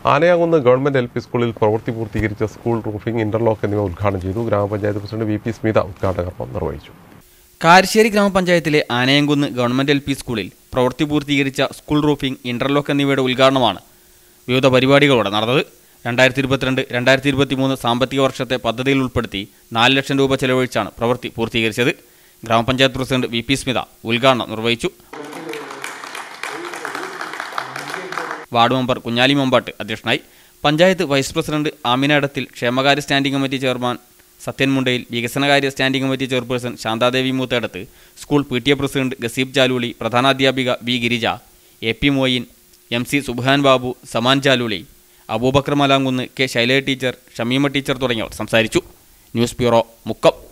ആനയാകുന്ന് government L P സ്കൂളിൽ പ്രവൃത്തി പൂർത്തീകരിച്ച സ്കൂൾ റൂഫിംഗ് ഇന്റർലോക്ക് എന്നിവ ഉദ്ഘാടനം ചെയ്തു ഗ്രാമപഞ്ചായത്ത് പ്രസിഡന്റ് വി പി സ്മിത ഉദ്ഘാടന കർമ്മം നിർവഹിച്ചു കാരശ്ശേരി ഗ്രാമപഞ്ചായത്തിലെ ആനയംകുന്ന് ഗവൺമെന്റ് എൽ പി സ്കൂളിൽ പ്രവൃത്തി പൂർത്തീകരിച്ച സ്കൂൾ റൂഫിംഗ് ഇന്റർലോക്ക് എന്നിവയുടെ ഉദ്ഘാടനമാണ് വിവിധ പരിപാടികളോടെ നടന്നത് രണ്ടായിരത്തി ഇരുപത്തിരണ്ട് രണ്ടായിരത്തി ഇരുപത്തി മൂന്ന് സാമ്പത്തിക വർഷത്തെ പദ്ധതിയിൽ ഉൾപ്പെടുത്തി നാല് ലക്ഷം രൂപ ചെലവഴിച്ചാണ് പ്രവൃത്തി പൂർത്തീകരിച്ചത് ഗ്രാമപഞ്ചായത്ത് പ്രസിഡന്റ് വി പി സ്മിത ഉദ്ഘാടനം നിർവഹിച്ചു വാർഡ് മെമ്പർ കുഞ്ഞാലി മമ്പാട്ട് അധ്യക്ഷനായി പഞ്ചായത്ത് വൈസ് പ്രസിഡന്റ് ആമിന ഇടത്തിൽ ക്ഷേമകാര്യ standing committee chairman Sathyan Mundayil വികസനകാര്യ standing committee chairperson Shanthadevi Moothedath school P T A president Gazeeb Jalooli പ്രധാനാധ്യാപിക വി ഗിരിജ എ പി മൊയ്യീൻ M C Subhan Babu Saman Jalooli Abubakar Malankunnu K Shailaja teacher Shameema teacher തുടങ്ങിയവർ സംസാരിച്ചു ന്യൂസ് ബ്യൂറോ മുക്കം